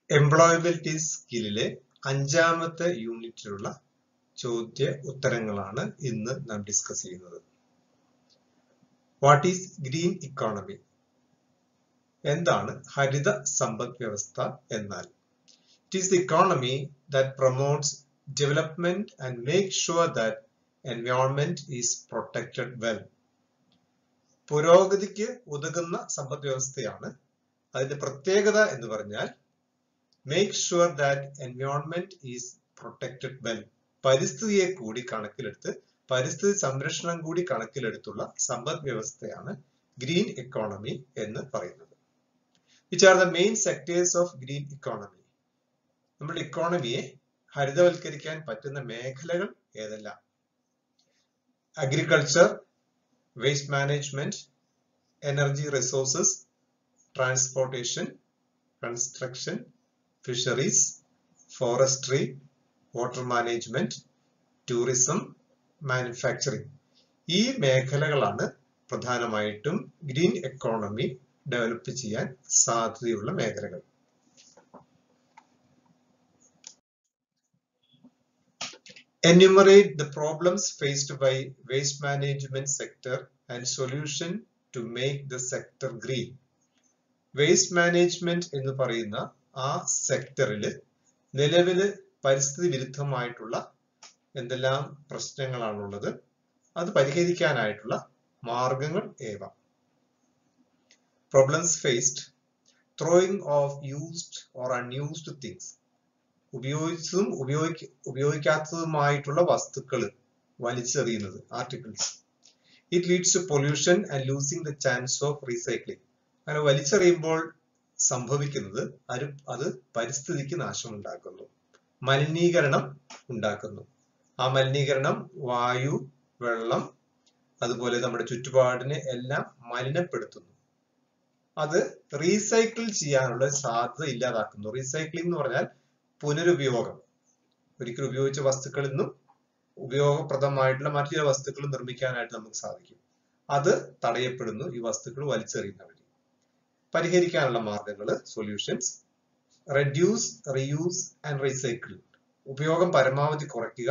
Employability സ്കില്ലിലെ അഞ്ചാമത്തെ യൂണിറ്റിലുള്ള ചോദ്യ ഉത്തരങ്ങളാണ് ഇന്ന് നാം ഡിസ്കസ് ചെയ്യുന്നത് വാട്ട് ഈസ് ഗ്രീൻ ഇക്കോണമി എന്താണ് ഹരിത സമ്പദ് വ്യവസ്ഥ എന്നാൽ it is the economy that promotes development and make sure that environment is protected well പുരോഗതിക്ക് ഉതകുന്ന സമ്പദ് വ്യവസ്ഥയാണ് അതിന്റെ പ്രത്യേകത എന്ന് പറഞ്ഞാൽ make sure that environment is protected well പരിസ്ഥിതിയെ കൂടി കണക്കിലെടുത്ത് പരിസ്ഥിതി സംരക്ഷണം കൂടി കണക്കിലെടുത്തുള്ള സമ്പദ് വ്യവസ്ഥയാണ് ഗ്രീൻ എക്കോണമി എന്ന് പറയുന്നത് which are the main sectors of green economy നമ്മുടെ ഇക്കോണമിയെ ഹരിതവൽക്കരിക്കാൻ പറ്റുന്ന മേഖലകൾ ഏതെല്ലാം agriculture waste management energy resources transportation construction fisheries forestry water management tourism manufacturing ഈ മേഖലകളാണ് പ്രധാനമായിട്ടും ഗ്രീൻ എക്കോണമി ഡെവലപ്പ് ചെയ്യാൻ സാധ്യതയുള്ള മേഖലകൾ enumerate the problems faced by waste management sector and solution to make the sector green waste management എന്ന് പറയുന്ന ആ സെക്ടറിൽ നിലവില് പരിസ്ഥിതി വിരുദ്ധമായിട്ടുള്ള എന്തെല്ലാം പ്രശ്നങ്ങളാണുള്ളത് അത് പരിഹരിക്കാനായിട്ടുള്ള മാർഗങ്ങൾ ഏവ problems faced throwing of used or unused things ഉപയോഗിച്ചതും ഉപയോഗിക്ക ഉപയോഗിക്കാത്തതുമായിട്ടുള്ള വസ്തുക്കൾ വലിച്ചെറിയുന്നത് articles it leads to pollution and losing the chance of recycling അങ്ങനെ വലിച്ചെറിയുമ്പോൾ സംഭവിക്കുന്നത് അത് അത് പരിസ്ഥിതിക്ക് നാശമുണ്ടാക്കുന്നു മലിനീകരണം ഉണ്ടാക്കുന്നു ആ മലിനീകരണം വായു വെള്ളം അതുപോലെ നമ്മുടെ ചുറ്റുപാടിനെ എല്ലാം മലിനപ്പെടുത്തുന്നു അത് റീസൈക്കിൾ ചെയ്യാനുള്ള സാധ്യത ഇല്ലാതാക്കുന്നു റീസൈക്ലിംഗ് എന്ന് പറഞ്ഞാൽ പുനരുപയോഗം ഒരിക്കൽ ഉപയോഗിച്ച വസ്തുക്കളിൽ നിന്നും ഉപയോഗപ്രദമായിട്ടുള്ള മറ്റു ചില വസ്തുക്കൾ നിർമ്മിക്കാനായിട്ട് നമുക്ക് സാധിക്കും അത് തടയപ്പെടുന്നു ഈ വസ്തുക്കൾ വലിച്ചെറിയുന്ന വഴി പരിഹരിക്കാനുള്ള മാർഗങ്ങൾ solutions reduce reuse and recycle ഉപയോഗം പരമാവധി കുറയ്ക്കുക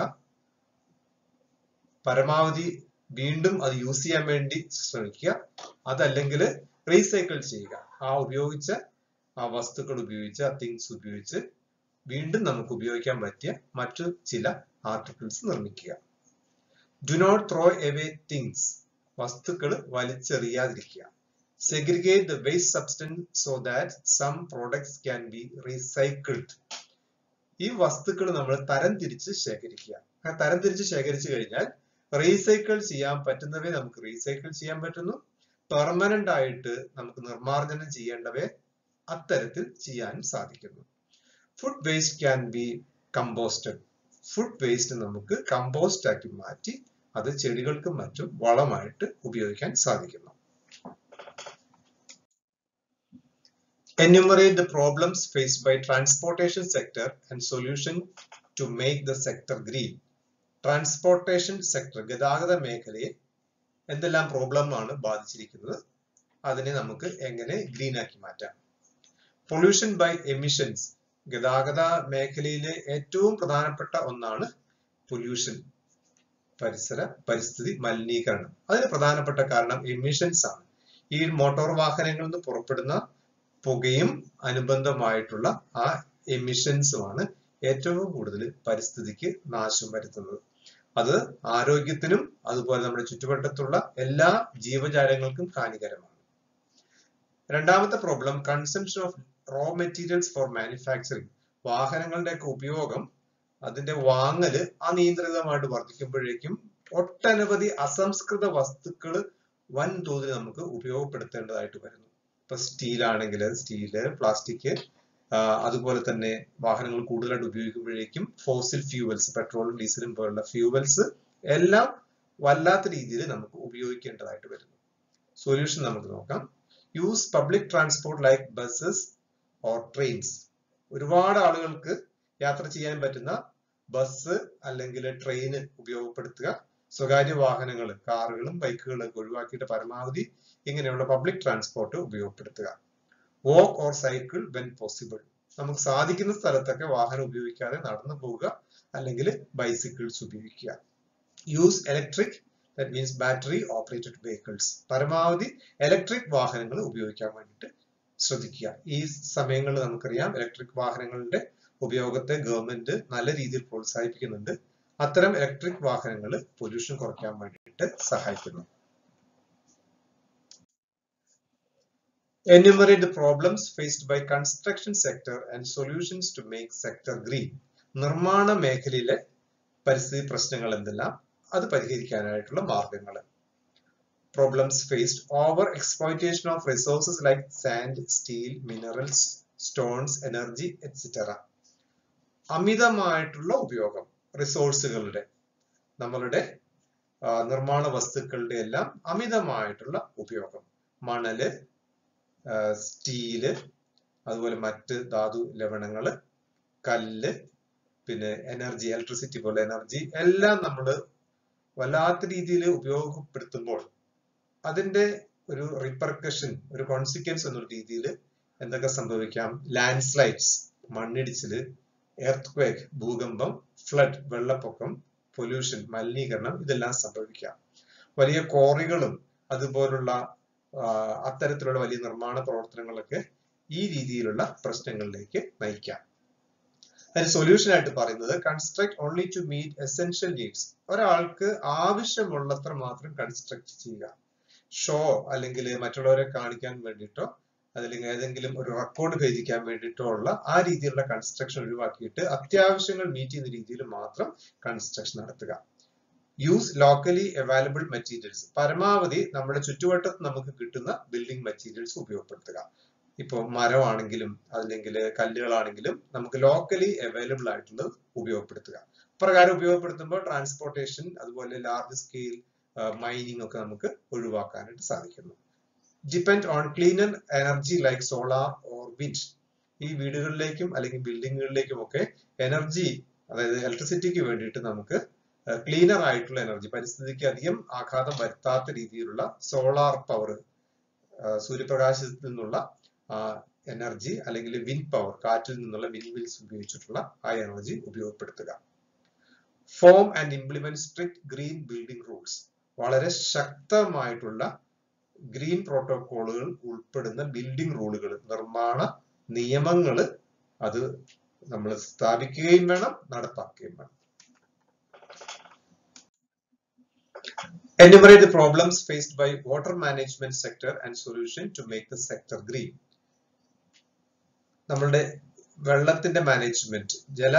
പരമാവധി വീണ്ടും അത് യൂസ് ചെയ്യാൻ വേണ്ടി ശ്രമിക്കുക അതല്ലെങ്കിൽ റീസൈക്കിൾ ചെയ്യുക ആ ഉപയോഗിച്ച ആ വസ്തുക്കൾ ഉപയോഗിച്ച് ആ തിങ്സ് ഉപയോഗിച്ച് വീണ്ടും നമുക്ക് ഉപയോഗിക്കാൻ പറ്റിയ മറ്റു ചില ആർട്ടിക്കിൾസ് നിർമ്മിക്കുക do not throw away things വസ്തുക്കൾ വലിച്ചെറിയാതിരിക്കുക segregate the waste substance so that some products can be recycled ഈ വസ്തുക്കൾ നമ്മൾ തരം തിരിച്ച് ശേഖരിക്കുക ആ തരം തിരിച്ച് ശേഖരിച്ചു കഴിഞ്ഞാൽ റീസൈക്കിൾ ചെയ്യാൻ പറ്റുന്നവയെ നമുക്ക് റീസൈക്കിൾ ചെയ്യാൻ പറ്റുന്നു പെർമനന്റ് ആയിട്ട് നമുക്ക് നിർമ്മാർജ്ജനം ചെയ്യേണ്ടവയെ അത്തരത്തിൽ ചെയ്യാൻ സാധിക്കുന്നു food waste can be composted food waste നമുക്ക് കമ്പോസ്റ്റ് ആക്കി മാറ്റി അത് ചെടികൾക്കും മറ്റും വളമായിട്ട് ഉപയോഗിക്കാൻ സാധിക്കുന്നു enumerate the problems faced by transportation sector and solution to make the sector green transportation sector ഗതാഗത മേഖലയെ എന്തെല്ലാം പ്രോബ്ലം ആണ് ബാധിച്ചിരിക്കുന്നത് അതിനെ നമുക്ക് എങ്ങനെ ഗ്രീൻ ആക്കി മാറ്റാം പൊല്യൂഷൻ ബൈ എമിഷൻസ് ഗതാഗത മേഖലയിലെ ഏറ്റവും പ്രധാനപ്പെട്ട ഒന്നാണ് പൊല്യൂഷൻ പരിസര പരിസ്ഥിതി മലിനീകരണം അതിന് പ്രധാനപ്പെട്ട കാരണം എമിഷൻസ് ആണ് ഈ മോട്ടോർ വാഹനങ്ങളിൽ നിന്ന് പുറപ്പെടുന്ന പുകയും അനുബന്ധമായിട്ടുള്ള ആ എമിഷൻസുമാണ് ഏറ്റവും കൂടുതൽ പരിസ്ഥിതിക്ക് നാശം വരുത്തുന്നത് അത് ആരോഗ്യത്തിനും അതുപോലെ നമ്മുടെ ചുറ്റുവട്ടത്തുള്ള എല്ലാ ജീവജാലങ്ങൾക്കും ഹാനികരമാണ് രണ്ടാമത്തെ problem consumption of raw materials for manufacturing വാഹനങ്ങളുടെയൊക്കെ ഉപയോഗം അതിന്റെ വാങ്ങല് അനിയന്ത്രിതമായിട്ട് വർദ്ധിക്കുമ്പോഴേക്കും ഒട്ടനവധി അസംസ്കൃത വസ്തുക്കൾ വൻതോതിൽ നമുക്ക് ഉപയോഗപ്പെടുത്തേണ്ടതായിട്ട് വരുന്നു ഇപ്പൊ സ്റ്റീൽ ആണെങ്കിൽ സ്റ്റീല് പ്ലാസ്റ്റിക് അതുപോലെ തന്നെ വാഹനങ്ങൾ കൂടുതലായിട്ട് ഉപയോഗിക്കുമ്പോഴേക്കും ഫോസിൽ ഫ്യൂവൽസ് പെട്രോളും ഡീസലും പോലുള്ള ഫ്യൂവൽസ് എല്ലാം വല്ലാത്ത രീതിയിൽ നമുക്ക് ഉപയോഗിക്കേണ്ടതായിട്ട് വരുന്നു സൊല്യൂഷൻ നമുക്ക് നോക്കാം use public transport like buses or trains ഒരുപാട് ആളുകൾക്ക് യാത്ര ചെയ്യാൻ പറ്റുന്ന ബസ് അല്ലെങ്കിൽ ട്രെയിൻ ഉപയോഗപ്പെടുത്തുക സ്വകാര്യ വാഹനങ്ങൾ കാറുകളും ബൈക്കുകളും ഒഴിവാക്കിയിട്ട് പരമാവധി ഇങ്ങനെയുള്ള പബ്ലിക് ട്രാൻസ്പോർട്ട് ഉപയോഗപ്പെടുത്തുക walk or cycle when possible നമുക്ക് സാധിക്കുന്ന സ്ഥലത്തൊക്കെ വാഹനം ഉപയോഗിക്കാതെ നടന്നു പോവുക അല്ലെങ്കിൽ ബൈസിക്കിൾസ് ഉപയോഗിക്കുക use electric that means battery operated vehicles പരമാവധി ഇലക്ട്രിക് വാഹനങ്ങൾ ഉപയോഗിക്കാൻ വേണ്ടിയിട്ട് ശ്രദ്ധിക്കുക ഈ സമയങ്ങളിൽ നമുക്കറിയാം ഇലക്ട്രിക് വാഹനങ്ങളുടെ ഉപയോഗത്തെ ഗവൺമെന്റ് നല്ല രീതിയിൽ പ്രോത്സാഹിപ്പിക്കുന്നുണ്ട് അത്തരം ഇലക്ട്രിക് വാഹനങ്ങൾ പൊല്യൂഷൻ കുറയ്ക്കാൻ വേണ്ടിയിട്ട് സഹായിക്കുന്നു Enumerate the problems faced by construction sector and solutions to make sector green. നിർമ്മാണ മേഖലയിലെ പരിസ്ഥിതി പ്രശ്നങ്ങൾ എന്തെല്ലാം അത് പരിഹരിക്കാനായിട്ടുള്ള മാർഗങ്ങൾ problems faced over exploitation of resources like sand steel minerals stones energy etcetera അമിതമായിട്ടുള്ള ഉപയോഗം റിസോഴ്സുകളുടെ നമ്മളുടെ നിർമ്മാണ വസ്തുക്കളുടെ എല്ലാം അമിതമായിട്ടുള്ള ഉപയോഗം മണല് സ്റ്റീല് അതുപോലെ മറ്റ് ധാതു ലവണങ്ങള് കല്ല് പിന്നെ എനർജി ഇലക്ട്രിസിറ്റി പോലെ എനർജി എല്ലാം നമ്മൾ വല്ലാത്ത രീതിയിൽ ഉപയോഗപ്പെടുത്തുമ്പോൾ അതിന്റെ ഒരു റിപ്പർക്കഷൻ ഒരു കോൺസിക്വൻസ് എന്നുള്ള രീതിയിൽ എന്തൊക്കെ സംഭവിക്കാം ലാൻഡ് സ്ലൈഡ്സ് മണ്ണിടിച്ചില് എർത്ത് ക്വേക്ക് ഭൂകമ്പം ഫ്ലഡ് വെള്ളപ്പൊക്കം പൊല്യൂഷൻ മലിനീകരണം ഇതെല്ലാം സംഭവിക്കാം വലിയ കോറികളും അതുപോലുള്ള അത്തരത്തിലുള്ള വലിയ നിർമ്മാണ പ്രവർത്തനങ്ങളൊക്കെ ഈ രീതിയിലുള്ള പ്രശ്നങ്ങളിലേക്ക് നയിക്കാം അതിന് സൊല്യൂഷൻ ആയിട്ട് പറയുന്നത് construct only to meet essential needs ഒരാൾക്ക് ആവശ്യമുള്ളത്ര മാത്രം കൺസ്ട്രക്ട് ചെയ്യുക ഷോ അല്ലെങ്കിൽ മറ്റുള്ളവരെ കാണിക്കാൻ വേണ്ടിയിട്ടോ അല്ലെങ്കിൽ ഏതെങ്കിലും ഒരു റെക്കോർഡ് ഭേദിക്കാൻ വേണ്ടിയിട്ടോ ഉള്ള ആ രീതിയിലുള്ള കൺസ്ട്രക്ഷൻ ഒഴിവാക്കിയിട്ട് അത്യാവശ്യങ്ങൾ മീറ്റ് ചെയ്യുന്ന രീതിയിൽ മാത്രം കൺസ്ട്രക്ഷൻ നടത്തുക യൂസ് ലോക്കലി അവൈലബിൾ മെറ്റീരിയൽസ് പരമാവധി നമ്മുടെ ചുറ്റുവട്ടത്ത് നമുക്ക് കിട്ടുന്ന ബിൽഡിംഗ് മെറ്റീരിയൽസ് ഉപയോഗപ്പെടുത്തുക ഇപ്പോൾ മരമാണെങ്കിലും അല്ലെങ്കിൽ കല്ലുകളാണെങ്കിലും നമുക്ക് ലോക്കലി അവൈലബിൾ ആയിട്ടുള്ളത് ഉപയോഗപ്പെടുത്തുക പ്രകാരം ഉപയോഗപ്പെടുത്തുമ്പോൾ ട്രാൻസ്പോർട്ടേഷൻ അതുപോലെ ലാർജ് സ്കെയിൽ മൈനിങ് ഒക്കെ നമുക്ക് ഒഴിവാക്കാനായിട്ട് സാധിക്കുന്നു depend on cleaner energy like solar or wind ഈ വീടുകളിലേക്കും അല്ലെങ്കിൽ ബിൽഡിങ്ങുകളിലേക്കും ഒക്കെ എനർജി അതായത് ഇലക്ട്രിസിറ്റിക്ക് വേണ്ടിയിട്ട് നമുക്ക് ക്ലീനർ ആയിട്ടുള്ള എനർജി പരിസ്ഥിതിക്ക് അധികം ആഘാതം വരുത്താത്ത രീതിയിലുള്ള സോളാർ പവർ സൂര്യപ്രകാശത്തിൽ നിന്നുള്ള എനർജി അല്ലെങ്കിൽ വിൻഡ് പവർ കാറ്റിൽ നിന്നുള്ള വിൻഡ് മിൽസ് ഉപയോഗിച്ചിട്ടുള്ള ആ എനർജി ഉപയോഗപ്പെടുത്തുക form and implement strict green building rules വളരെ ശക്തമായിട്ടുള്ള ഗ്രീൻ പ്രോട്ടോകോളുകൾ ഉൾപ്പെടുന്ന ബിൽഡിംഗ് റൂളുകൾ നിർമ്മാണ നിയമങ്ങൾ അത് നമ്മൾ സ്ഥാപിക്കുകയും വേണം നടപ്പാക്കുകയും വേണം Enumerate the problems faced by water management sector and solution to make the sector green. നമ്മളുടെ വെള്ളത്തിന്റെ മാനേജ്മെന്റ് ജല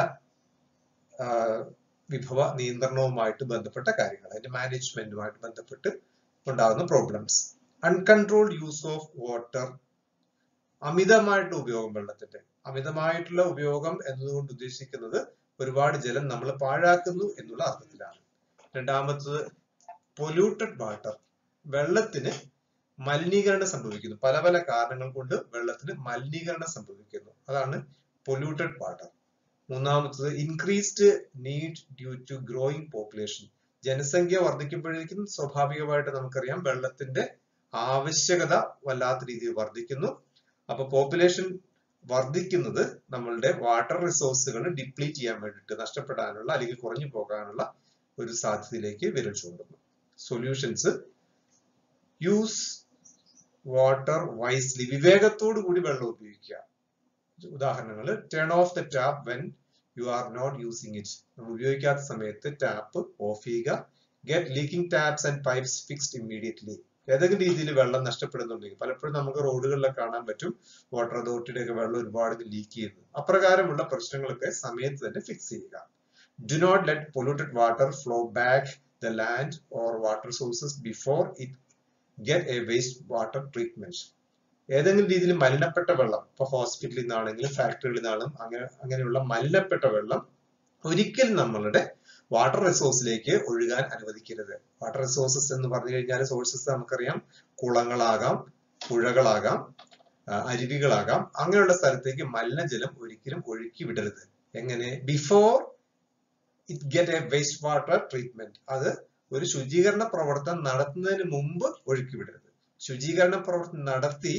വിഭവ നിയന്ത്രണവുമായിട്ട് ബന്ധപ്പെട്ട കാര്യങ്ങൾ അതിന്റെ മാനേജ്മെന്റുമായിട്ട് ബന്ധപ്പെട്ട് ഉണ്ടാകുന്ന problems uncontrolled use of water അമിതമായിട്ടുള്ള ഉപയോഗം വെള്ളത്തിന്റെ അമിതമായിട്ടുള്ള ഉപയോഗം എന്നതുകൊണ്ട് ഉദ്ദേശിക്കുന്നത് ഒരുപാട് ജലം നമ്മൾ പാഴാക്കുന്നു എന്നുള്ള അർത്ഥത്തിലാണ് രണ്ടാമത്തത് പൊല്യൂട്ടഡ് വാട്ടർ വെള്ളത്തിന് മലിനീകരണം സംഭവിക്കുന്നു പല പല കാരണങ്ങൾ കൊണ്ട് വെള്ളത്തിന് മലിനീകരണം സംഭവിക്കുന്നു അതാണ് പൊല്യൂട്ടഡ് വാട്ടർ മൂന്നാമത്തത് increased need due to growing population ജനസംഖ്യ വർദ്ധിക്കുമ്പോഴേക്കും സ്വാഭാവികമായിട്ട് നമുക്കറിയാം വെള്ളത്തിന്റെ ആവശ്യകത വല്ലാത്ത രീതിയിൽ വർദ്ധിക്കുന്നു അപ്പൊ പോപ്പുലേഷൻ വർദ്ധിക്കുന്നത് നമ്മളുടെ വാട്ടർ റിസോഴ്സുകൾ ഡിപ്ലീറ്റ് ചെയ്യാൻ വേണ്ടിയിട്ട് നഷ്ടപ്പെടാനുള്ള അല്ലെങ്കിൽ കുറഞ്ഞു പോകാനുള്ള ഒരു സാധ്യതയിലേക്ക് വിരൽ ചൂണ്ടുന്നു സൊല്യൂഷൻസ് യൂസ് വാട്ടർ വൈസ്ലി വിവേകത്തോടു കൂടി വെള്ളം ഉപയോഗിക്കുക ഉദാഹരണങ്ങൾ turn off the tap when you are not using it നമ്മൾ ഉപയോഗിക്കാത്ത സമയത്ത് ടാപ്പ് ഓഫ് ചെയ്യുക get leaking taps and pipes fixed immediately ഏതെങ്കിലും രീതിയിൽ വെള്ളം നഷ്ടപ്പെടുന്നുണ്ടെങ്കിൽ പലപ്പോഴും നമുക്ക് റോഡുകളിലൊക്കെ കാണാൻ പറ്റും വാട്ടർ അതോറിറ്റിയുടെ ഒക്കെ വെള്ളം ഒരുപാട് ലീക്ക് ചെയ്യുന്നു അപ്രകാരമുള്ള പ്രശ്നങ്ങളൊക്കെ സമയത്ത് തന്നെ ഫിക്സ് ചെയ്യുക do not let polluted water flow back the land or water sources before it get a waste water treatment. ഏതെങ്കിലും രീതിയിൽ മലിനപ്പെട്ട വെള്ളം ഇപ്പൊ ഹോസ്പിറ്റലിൽ നിന്നാണെങ്കിലും ഫാക്ടറികളിൽ നിന്നാണ് അങ്ങനെ അങ്ങനെയുള്ള മലിനപ്പെട്ട വെള്ളം ഒരിക്കലും നമ്മളുടെ വാട്ടർ റിസോഴ്സിലേക്ക് ഒഴുകാൻ അനുവദിക്കരുത് വാട്ടർ റിസോഴ്സസ് എന്ന് പറഞ്ഞു കഴിഞ്ഞാൽ സോഴ്സസ് നമുക്കറിയാം കുളങ്ങളാകാം പുഴകളാകാം അരുവികളാകാം അങ്ങനെയുള്ള സ്ഥലത്തേക്ക് മലിനജലം ഒരിക്കലും ഒഴുക്കി വിടരുത് എങ്ങനെ before it get a waste water treatment അത് ഒരു ശുചീകരണ പ്രവർത്തനം നടത്തുന്നതിന് മുമ്പ് ഒഴുക്കി വിടരുത് ശുചീകരണ പ്രവർത്തനം നടത്തി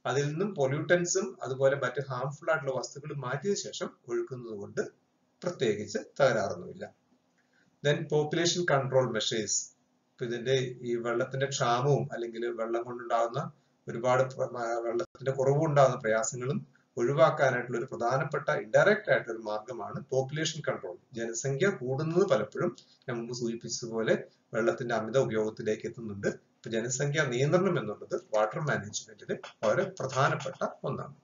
അതിൽ നിന്നും പൊല്യൂട്ടൻസും അതുപോലെ മറ്റ് ഹാംഫുൾ ആയിട്ടുള്ള വസ്തുക്കൾ മാറ്റിയ ശേഷം ഒഴുക്കുന്നത് കൊണ്ട് പ്രത്യേകിച്ച് തകരാറൊന്നുമില്ല ദെൻ പോപ്പുലേഷൻ കൺട്രോൾ മെഷേഴ്സ് ഇപ്പൊ ഇതിന്റെ ഈ വെള്ളത്തിന്റെ ക്ഷാമവും അല്ലെങ്കിൽ വെള്ളം കൊണ്ടുണ്ടാകുന്ന ഒരുപാട് വെള്ളത്തിന്റെ കുറവുണ്ടാകുന്ന പ്രയാസങ്ങളും ഒഴിവാക്കാനായിട്ടുള്ള ഒരു പ്രധാനപ്പെട്ട ഇൻഡയറക്റ്റ് ആയിട്ടുള്ള ഒരു മാർഗമാണ് പോപ്പുലേഷൻ കൺട്രോൾ ജനസംഖ്യ കൂടുന്നത് പലപ്പോഴും ഞാൻ മുമ്പ് സൂചിപ്പിച്ചതുപോലെ വെള്ളത്തിന്റെ അമിത ഉപയോഗത്തിലേക്ക് എത്തുന്നുണ്ട് ഇപ്പൊ ജനസംഖ്യ നിയന്ത്രണം എന്നുള്ളത് വാട്ടർ മാനേജ്മെന്റിന് വളരെ പ്രധാനപ്പെട്ട ഒന്നാണ്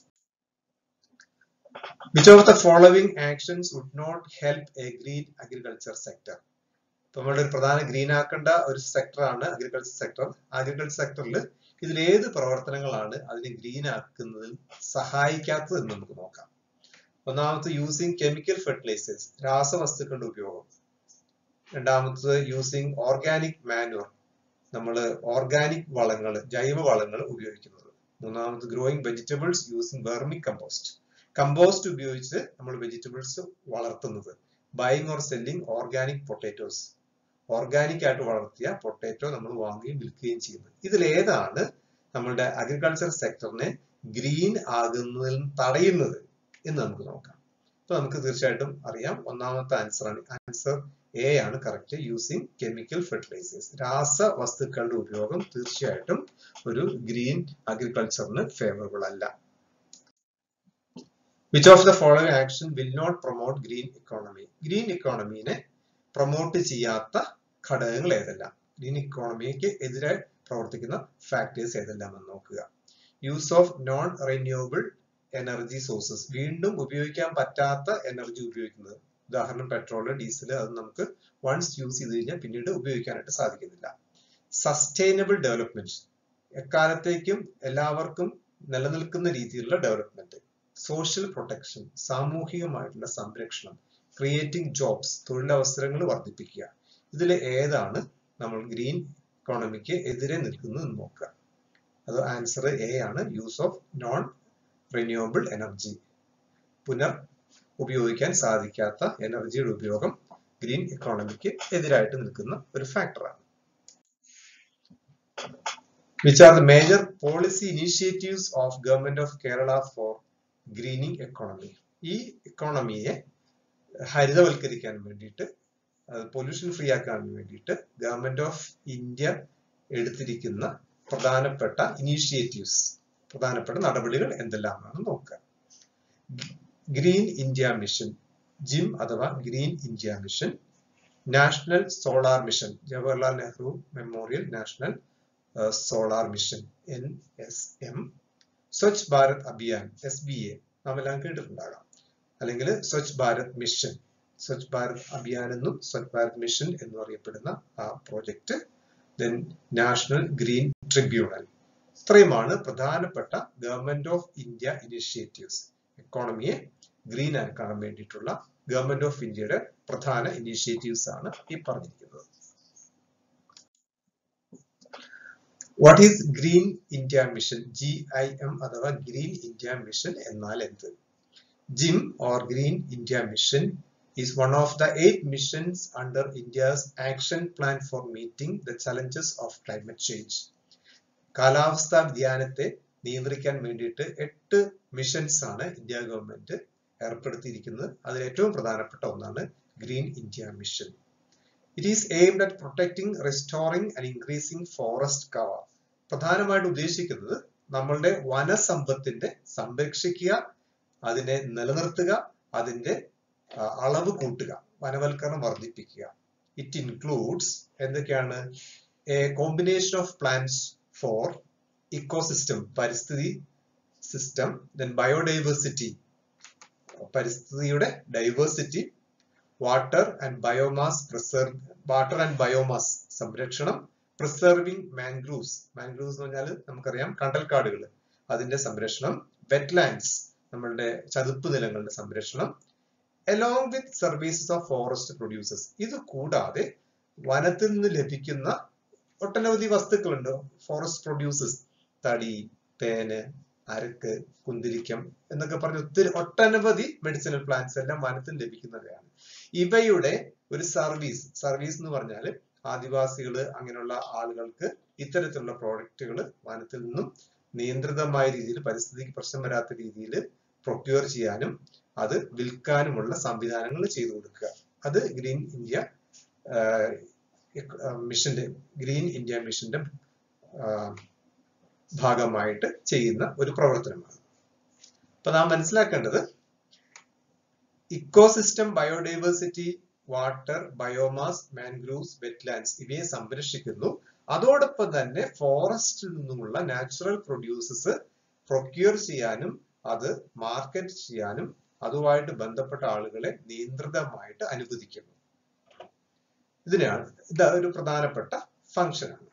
which of the following actions would not help a green agriculture sector ഇപ്പൊ നമ്മുടെ ഒരു പ്രധാന ഗ്രീൻ ആക്കേണ്ട ഒരു സെക്ടറാണ് അഗ്രികൾച്ചർ സെക്ടർ അഗ്രികൾച്ചർ സെക്ടറിൽ ഇതിൽ ഏത് പ്രവർത്തനങ്ങളാണ് അതിനെ ഗ്രീൻ ആക്കുന്നതിൽ സഹായിക്കാത്തത് എന്ന് നമുക്ക് നോക്കാം ഒന്നാമത് യൂസിങ് കെമിക്കൽ ഫെർട്ടിലൈസേഴ്സ് രാസവസ്തുക്കളുടെ ഉപയോഗം രണ്ടാമത്തത് യൂസിങ് ഓർഗാനിക് മാനുവർ നമ്മൾ ഓർഗാനിക് വളങ്ങൾ ജൈവ വളങ്ങൾ ഉപയോഗിക്കുന്നത് മൂന്നാമത് growing vegetables using vermicompost compost ഉപയോഗിച്ച് നമ്മൾ വെജിറ്റബിൾസ് വളർത്തുന്നത് buying or selling organic potatoes organic ആയിട്ട് വളർത്തിയ പൊട്ടാറ്റോ നമ്മൾ വാങ്ങുകയും വിൽക്കുകയും ചെയ്യുന്നത് ഇതിൽ ഏതാണ് നമ്മളുടെ അഗ്രികൾച്ചർ സെക്ടറിനെ ഗ്രീൻ ആകുന്നതിൽ തടയുന്നത് എന്ന് നമുക്ക് നോക്കാം അപ്പൊ നമുക്ക് തീർച്ചയായിട്ടും അറിയാം ഒന്നാമത്തെ ആൻസർ ആണ് ആൻസർ എ ആണ് കറക്റ്റ് യൂസിങ് കെമിക്കൽ ഫെർട്ടിലൈസേഴ്സ് രാസവസ്തുക്കളുടെ ഉപയോഗം തീർച്ചയായിട്ടും ഒരു ഗ്രീൻ അഗ്രികൾച്ചറിന് ഫേവറബിൾ അല്ല which of the following action will not promote green economy green ഇക്കോണമിനെ പ്രൊമോട്ട് ചെയ്യാത്ത ഘടകങ്ങൾ ഏതെല്ലാം ഗ്രീൻ ഇക്കോണമിക്ക് എതിരെ പ്രവർത്തിക്കുന്ന ഫാക്ടേഴ്സ് ഏതെല്ലാം എന്ന് നോക്കുക use of non renewable energy sources വീണ്ടും ഉപയോഗിക്കാൻ പറ്റാത്ത എനർജി ഉപയോഗിക്കുന്നത് ഉദാഹരണം പെട്രോൾ ഡീസൽ അത് നമുക്ക് വൺസ് യൂസ് ചെയ്ത് കഴിഞ്ഞാൽ പിന്നീട് ഉപയോഗിക്കാനായിട്ട് സാധിക്കുന്നില്ല സസ്റ്റൈനബിൾ ഡെവലപ്മെന്റ് എക്കാലത്തേക്കും എല്ലാവർക്കും നിലനിൽക്കുന്ന രീതിയിലുള്ള ഡെവലപ്മെന്റ് സോഷ്യൽ പ്രൊട്ടക്ഷൻ സാമൂഹികമായിട്ടുള്ള സംരക്ഷണം ക്രിയേറ്റിംഗ് ജോബ്സ് തൊഴിലവസരങ്ങൾ വർദ്ധിപ്പിക്കുക ഇതിൽ ഏതാണ് നമ്മൾ ഗ്രീൻ ഇക്കോണമിക്ക് എതിരെ നിൽക്കുന്നത് എന്ന് നോക്കുക അത് ആൻസർ എ ആണ് use of non renewable energy പുനർ ഉപയോഗിക്കാൻ സാധിക്കാത്ത എനർജിയുടെ ഉപയോഗം ഗ്രീൻ ഇക്കോണമിക്ക് എതിരായിട്ട് നിൽക്കുന്ന ഒരു ഫാക്ടറാണ് which are the major policy initiatives of government of Kerala for greening economy ഈ ഇക്കോണമിയെ ഹരിതവൽക്കരിക്കാൻ വേണ്ടിയിട്ട് പൊല്യൂഷൻ ഫ്രീ ആക്കാൻ വേണ്ടിയിട്ട് ഗവൺമെന്റ് ഓഫ് ഇന്ത്യ എടുത്തിരിക്കുന്ന പ്രധാനപ്പെട്ട ഇനീഷ്യേറ്റീവ്സ് പ്രധാനപ്പെട്ട നടപടികൾ എന്തെല്ലാമാണ് നോക്കുക ഗ്രീൻ ഇന്ത്യ മിഷൻ ജിം അഥവാ green India mission national solar mission Jawaharlal Nehru memorial national solar mission N S M Swachh Bharat Abhiyan S B A നാം എല്ലാം കേട്ടിട്ടുണ്ടാകാം അല്ലെങ്കിൽ സ്വച്ഛ് ഭാരത് മിഷൻ സ്വച്ഛ് ഭാരത് അഭിയാൻ എന്നും സ്വച്ഛ് ഭാരത് മിഷൻ എന്നും അറിയപ്പെടുന്ന ആ project then national green tribunal ഇത്രയുമാണ് പ്രധാനപ്പെട്ട ഗവൺമെന്റ് ഓഫ് ഇന്ത്യ ഇനിഷ്യേറ്റീവ്സ് എക്കോണമിയെ ഗ്രീൻ ആക്കാൻ വേണ്ടിയിട്ടുള്ള ഗവൺമെന്റ് ഓഫ് ഇന്ത്യയുടെ പ്രധാന ഇനിഷ്യേറ്റീവ്സ് ആണ് ഈ പറഞ്ഞിരിക്കുന്നത് what is green India mission G I M അഥവാ ഗ്രീൻ ഇന്ത്യ മിഷൻ എന്നാൽ എന്ത് GIM or green India mission is one of the eight missions under India's action plan for meeting the challenges of climate change. കാലാവസ്ഥാ വ്യതിയാനത്തെ നിയന്ത്രിക്കാൻ വേണ്ടിയിട്ട് എട്ട് missions ആണ് India government ഏർപ്പെടുത്തിയിരിക്കുന്നത് അതിൽ ഏറ്റവും പ്രധാനപ്പെട്ട ഒന്നാണ് green India mission it is aimed at protecting restoring and increasing forest cover പ്രധാനമായിട്ട് ഉദ്ദേശിക്കുന്നത് നമ്മളുടെ വനസമ്പത്തിന്റെ സംരക്ഷിക്കുക അതിനെ നിലനിർത്തുക അതിന്റെ അളവ് കൂട്ടുക വനവൽക്കരണം വർദ്ധിപ്പിക്കുക ഇറ്റ് ഇൻക്ലൂഡ്സ് എന്തൊക്കെയാണ് a combination of plans for ecosystem പരിസ്ഥിതി സിസ്റ്റം ദെൻ ബയോഡൈവേഴ്സിറ്റി പരിസ്ഥിതിയുടെ diversity water and biomass preserve water and biomass സംരക്ഷണം പ്രിസർവിംഗ് മാംഗ്രൂവ്സ് മാംഗ്രൂവ്സ് എന്ന് പറഞ്ഞാൽ നമുക്കറിയാം കണ്ടൽക്കാടുകൾ അതിന്റെ സംരക്ഷണം വെറ്റ്ലാൻഡ്സ് നമ്മളുടെ ചതുപ്പ് നിലങ്ങളുടെ സംരക്ഷണം along with services of forest producers ഇത് കൂടാതെ വനത്തിൽ നിന്ന് ലഭിക്കുന്ന ഒട്ടനവധി വസ്തുക്കളുണ്ട് ഫോറസ്റ്റ് പ്രൊഡ്യൂസേഴ്സ് തടി തേന് അരക്ക് കുന്തിരിക്കം എന്നൊക്കെ പറഞ്ഞ ഒത്തിരി ഒട്ടനവധി മെഡിസിനൽ പ്ലാന്റ്സ് എല്ലാം വനത്തിൽ ലഭിക്കുന്നവയാണ് ഇവയുടെ ഒരു സർവീസ് സർവീസ് എന്ന് പറഞ്ഞാൽ ആദിവാസികൾ അങ്ങനെയുള്ള ആളുകൾക്ക് ഇത്തരത്തിലുള്ള പ്രോഡക്റ്റുകൾ വനത്തിൽ നിന്നും നിയന്ത്രിതമായ രീതിയിൽ പരിസ്ഥിതിക്ക് പ്രശ്നം വരാത്ത രീതിയിൽ പ്രൊക്യൂർ ചെയ്യാനും അത് വിൽക്കാനുമുള്ള സംവിധാനങ്ങൾ ചെയ്തു കൊടുക്കുക അത് ഗ്രീൻ ഇന്ത്യ മിഷന്റെ ഗ്രീൻ ഇന്ത്യ മിഷന്റെ ഭാഗമായിട്ട് ചെയ്യുന്ന ഒരു പ്രവർത്തനമാണ് അപ്പൊ നാം മനസ്സിലാക്കേണ്ടത് ecosystem biodiversity water biomass mangroves wetlands ഇവയെ സംരക്ഷിക്കുന്നു അതോടൊപ്പം തന്നെ ഫോറസ്റ്റിൽ നിന്നുമുള്ള നാച്ചുറൽ പ്രൊഡ്യൂസസ് പ്രൊക്യൂർ ചെയ്യാനും അത് മാർക്കറ്റ് ചെയ്യാനും അതുമായിട്ട് ബന്ധപ്പെട്ട ആളുകളെ നിയന്ത്രിതമായിട്ട് അനുവദിക്കുന്നു ഇതിനാണ് ഇത് ഒരു പ്രധാനപ്പെട്ട ഫംഗ്ഷനാണ്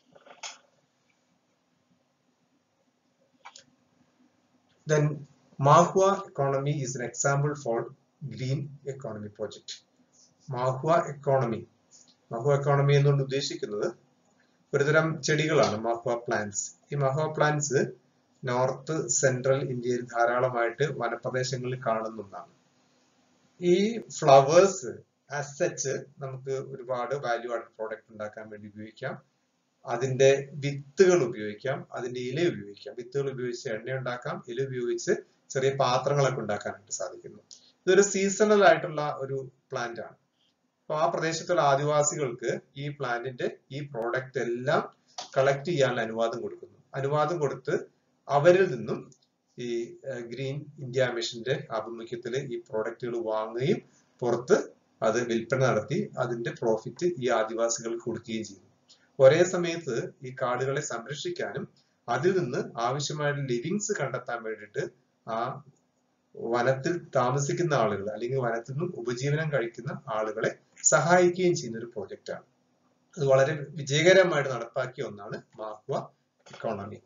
then Mahua economy is an example for green economy project. Mahua economy Mahua economy എന്നുകൊണ്ട് ഉദ്ദേശിക്കുന്നത് ഒരുതരം ചെടികളാണ് മാഹുവ പ്ലാന്റ്സ് ഈ മാഹുവ പ്ലാന്റ്സ് നോർത്ത് സെൻട്രൽ ഇന്ത്യയിൽ ധാരാളമായിട്ട് വനപ്രദേശങ്ങളിൽ കാണുന്നതാണ് ഈ ഫ്ലവേഴ്സ് അസച്ച് നമുക്ക് ഒരുപാട് വാല്യൂ ആഡ് പ്രോഡക്റ്റ് ഉണ്ടാക്കാൻ വേണ്ടി ഉപയോഗിക്കാം അതിന്റെ വിത്തുകൾ ഉപയോഗിക്കാം അതിന്റെ ഇല ഉപയോഗിക്കാം വിത്തുകൾ ഉപയോഗിച്ച് എണ്ണ ഉണ്ടാക്കാം ഇല ഉപയോഗിച്ച് ചെറിയ പാത്രങ്ങളൊക്കെ ഉണ്ടാക്കാനായിട്ട് സാധിക്കുന്നു ഇതൊരു സീസണൽ ആയിട്ടുള്ള ഒരു പ്ലാന്റ് ആണ് അപ്പൊ ആ പ്രദേശത്തുള്ള ആദിവാസികൾക്ക് ഈ പ്ലാന്റിന്റെ ഈ പ്രോഡക്റ്റ് എല്ലാം കളക്ട് ചെയ്യാനുള്ള അനുവാദം കൊടുക്കുന്നു അനുവാദം കൊടുത്ത് അവരിൽ നിന്നും ഈ ഗ്രീൻ ഇന്ത്യ മിഷന്റെ ആഭിമുഖ്യത്തിൽ ഈ പ്രോഡക്റ്റുകൾ വാങ്ങുകയും പുറത്ത് അത് വിൽപ്പന നടത്തി അതിന്റെ പ്രോഫിറ്റ് ഈ ആദിവാസികൾക്ക് കൊടുക്കുകയും ചെയ്യുന്നു ഒരേ സമയത്ത് ഈ കാടുകളെ സംരക്ഷിക്കാനും അതിൽ നിന്ന് ആവശ്യമായിട്ടുള്ള ലിവിങ്സ് കണ്ടെത്താൻ വേണ്ടിയിട്ട് ആ വനത്തിൽ താമസിക്കുന്ന ആളുകൾ അല്ലെങ്കിൽ വനത്തിൽ നിന്നും ഉപജീവനം കഴിക്കുന്ന ആളുകളെ സഹായിക്കുകയും ചെയ്യുന്ന ഒരു പ്രോജക്റ്റാണ് അത് വളരെ വിജയകരമായിട്ട് നടപ്പാക്കിയ ഒന്നാണ് Mahua economy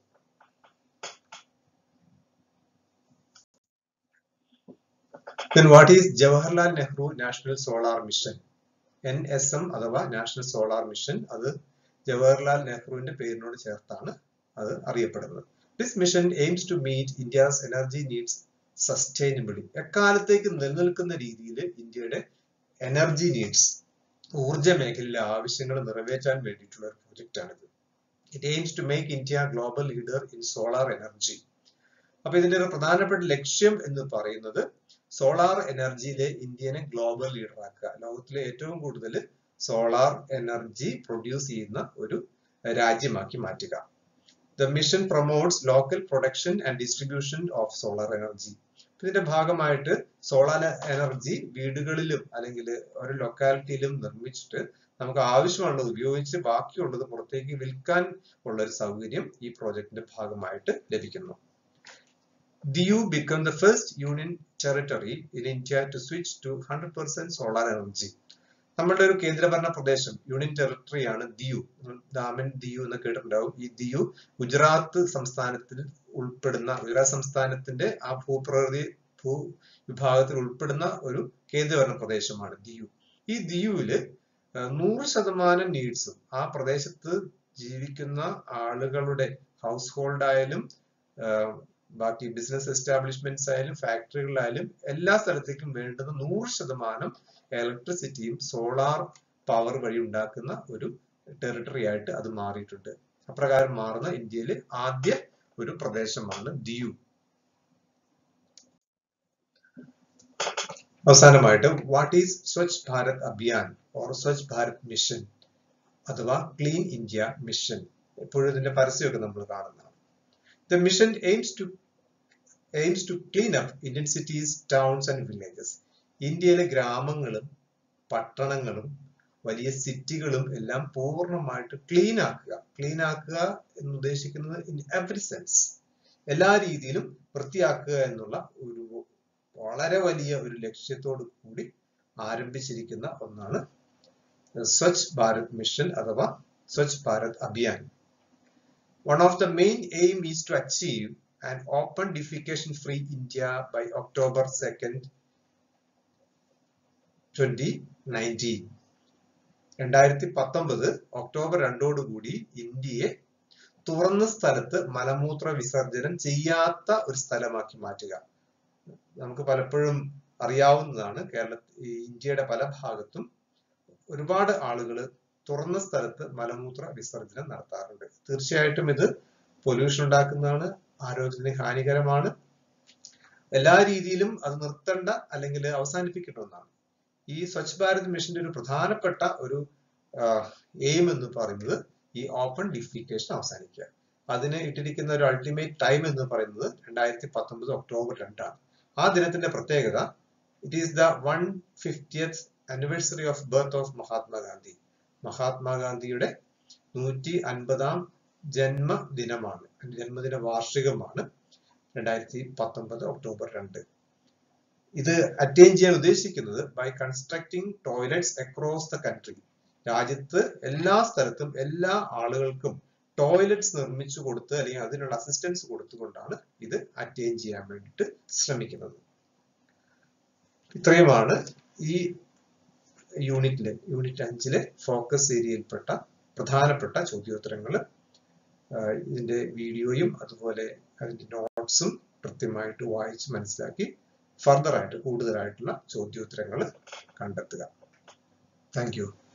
Then what is Jawaharlal Nehru National Solar Mission? N S M അഥവാ നാഷണൽ സോളാർ മിഷൻ അത് ജവഹർലാൽ നെഹ്റുവിന്റെ പേരിനോട് ചേർത്താണ് അത് അറിയപ്പെടുന്നത് this mission aims to meet India's energy needs sustainably എക്കാലത്തേക്ക് നിലനിൽക്കുന്ന രീതിയിൽ ഇന്ത്യയുടെ എനർജി നീഡ്സ് ഊർജ മേഖലയിലെ ആവശ്യങ്ങൾ നിറവേറ്റാൻ വേണ്ടിയിട്ടുള്ള ഒരു പ്രൊജക്റ്റ് ആണിത് it aims to make India global leader in solar energy അപ്പൊ ഇതിന്റെ ഒരു പ്രധാനപ്പെട്ട ലക്ഷ്യം എന്ന് പറയുന്നത് സോളാർ എനർജിയിലെ ഇന്ത്യനെ ഗ്ലോബൽ ലീഡർ ആക്കുക ലോകത്തിലെ ഏറ്റവും കൂടുതൽ സോളാർ എനർജി പ്രൊഡ്യൂസ് ചെയ്യുന്ന ഒരു രാജ്യമാക്കി മാറ്റുക the mission promotes local production and distribution of solar energy ഇതിന്റെ ഭാഗമായിട്ട് സോളാർ എനർജി വീടുകളിലും അല്ലെങ്കിൽ ഒരു ലൊക്കാലിറ്റിയിലും നിർമ്മിച്ചിട്ട് നമുക്ക് ആവശ്യമുള്ളത് ഉപയോഗിച്ച് ബാക്കിയുള്ളത് പുറത്തേക്ക് വിൽക്കാൻ ഉള്ള ഒരു സൗകര്യം ഈ പ്രോജക്റ്റിന്റെ ഭാഗമായിട്ട് ലഭിക്കുന്നു Diu became the first union territory in India to switch to 100% solar energy. നമ്മളുടെ ഒരു കേന്ദ്രഭരണ പ്രദേശം യൂണിയൻ ടെറിട്ടറി ആണ് ദിയു ദാമൻ ദിയു എന്ന് കേട്ടിട്ടുണ്ടാവും ഈ ദിയു ഗുജറാത്ത് സംസ്ഥാനത്തിൽ ഉൾപ്പെടുന്ന ഗുജറാത്ത് സംസ്ഥാനത്തിന്റെ ആ ഭൂപ്രകൃതി ഭൂ വിഭാഗത്തിൽ ഉൾപ്പെടുന്ന ഒരു കേന്ദ്രഭരണ പ്രദേശമാണ് ദിയു ഈ ദിയുവില് നൂറ് ശതമാനം നീഡ്സും ആ പ്രദേശത്ത് ജീവിക്കുന്ന ആളുകളുടെ ഹൗസ് ഹോൾഡ് ആയാലും ബാക്കി ബിസിനസ് എസ്റ്റാബ്ലിഷ്മെന്റ്സ് ആയാലും ഫാക്ടറികളിലായാലും എല്ലാ സ്ഥലത്തേക്കും വേണ്ടുന്ന നൂറ് ശതമാനം ഇലക്ട്രിസിറ്റിയും സോളാർ പവർ വഴി ഉണ്ടാക്കുന്ന ഒരു ടെറിട്ടറി ആയിട്ട് അത് മാറിയിട്ടുണ്ട് അപ്രകാരം മാറുന്ന ഇന്ത്യയിലെ ആദ്യ ഒരു പ്രദേശമാണ് ദിയു അവസാനമായിട്ട് what is Swachh Bharat Abhiyan or Swachh Bharat mission അഥവാ ക്ലീൻ ഇന്ത്യ മിഷൻ എപ്പോഴും ഇതിന്റെ പരസ്യമൊക്കെ നമ്മൾ കാണുന്നതാണ് The mission aims to aims to clean up Indian cities, towns and villages. ഇന്ത്യയിലെ ഗ്രാമങ്ങളും പട്ടണങ്ങളും വലിയ സിറ്റികളും എല്ലാം പൂർണ്ണമായിട്ട് ക്ലീൻ ആക്കുക ക്ലീൻ ആക്കുക എന്ന് ഉദ്ദേശിക്കുന്നത് ഇൻ എവറി സെൻസ് എല്ലാ രീതിയിലും വൃത്തിയാക്കുക എന്നുള്ള ഒരു വളരെ വലിയ ഒരു ലക്ഷ്യത്തോടു കൂടി ആരംഭിച്ചിരിക്കുന്ന ഒന്നാണ് സ്വച്ഛ് ഭാരത് മിഷൻ അഥവാ Swachh Bharat Abhiyan One of the main aim is to achieve an open defecation free India by October 2nd, 2019. രണ്ടായിരത്തി പത്തൊമ്പത് ഒക്ടോബർ രണ്ടോടുകൂടി ഇന്ത്യയെ തുറന്ന സ്ഥലത്ത് മലമൂത്ര വിസർജനം ചെയ്യാത്ത ഒരു സ്ഥലമാക്കി മാറ്റുക നമുക്ക് പലപ്പോഴും അറിയാവുന്നതാണ് കേരള ഇന്ത്യയുടെ പല ഭാഗത്തും ഒരുപാട് ആളുകൾ തുറന്ന സ്ഥലത്ത് മലമൂത്ര വിസർജനം നടത്താറുണ്ട് തീർച്ചയായിട്ടും ഇത് പൊല്യൂഷൻ ഉണ്ടാക്കുന്നതാണ് ആരോഗ്യത്തിന് ഹാനികരമാണ് എല്ലാ രീതിയിലും അത് നിർത്തേണ്ട അല്ലെങ്കിൽ അവസാനിപ്പിക്കേണ്ട ഒന്നാണ് ഈ സ്വച്ഛ് ഭാരത് മിഷന്റെ ഒരു പ്രധാനപ്പെട്ട ഒരു എയിം എന്ന് പറയുന്നത് ഈ ഓപ്പൺ ഡിഫിക്കേഷൻ അവസാനിക്കുക അതിന് ഇട്ടിരിക്കുന്ന ഒരു അൾട്ടിമേറ്റ് ടൈം എന്ന് പറയുന്നത് രണ്ടായിരത്തി പത്തൊമ്പത് ഒക്ടോബർ രണ്ടാണ് ആ ദിനത്തിന്റെ പ്രത്യേകത it is the one fiftieth anniversary of birth of Mahatma Gandhi മഹാത്മാഗാന്ധിയുടെ നൂറ്റി അൻപതാം ജന്മദിനമാണ് ജന്മദിന വാർഷികമാണ് രണ്ടായിരത്തി പത്തൊമ്പത് ഒക്ടോബർ രണ്ട് ഇത് അറ്റൈൻ ചെയ്യാൻ ഉദ്ദേശിക്കുന്നത് by constructing toilets across the country രാജ്യത്ത് എല്ലാ സ്ഥലത്തും എല്ലാ ആളുകൾക്കും ടോയ്ലറ്റ്സ് നിർമ്മിച്ചു കൊടുത്ത് അല്ലെങ്കിൽ അതിനുള്ള അസിസ്റ്റൻസ് കൊടുത്തുകൊണ്ടാണ് ഇത് അറ്റൈൻ ചെയ്യാൻ വേണ്ടിയിട്ട് ശ്രമിക്കുന്നത് ഇത്രയുമാണ് ഈ യൂണിറ്റിലെ യൂണിറ്റ് അഞ്ചിലെ ഫോക്കസ് ഏരിയയിൽപ്പെട്ട പ്രധാനപ്പെട്ട ചോദ്യോത്തരങ്ങൾ ഇതിന്റെ വീഡിയോയും അതുപോലെ അതിന്റെ നോട്ട്സും കൃത്യമായിട്ട് വായിച്ച് മനസ്സിലാക്കി ഫർദർ ആയിട്ട് കൂടുതലായിട്ടുള്ള ചോദ്യോത്തരങ്ങൾ കണ്ടെത്തുക താങ്ക് യു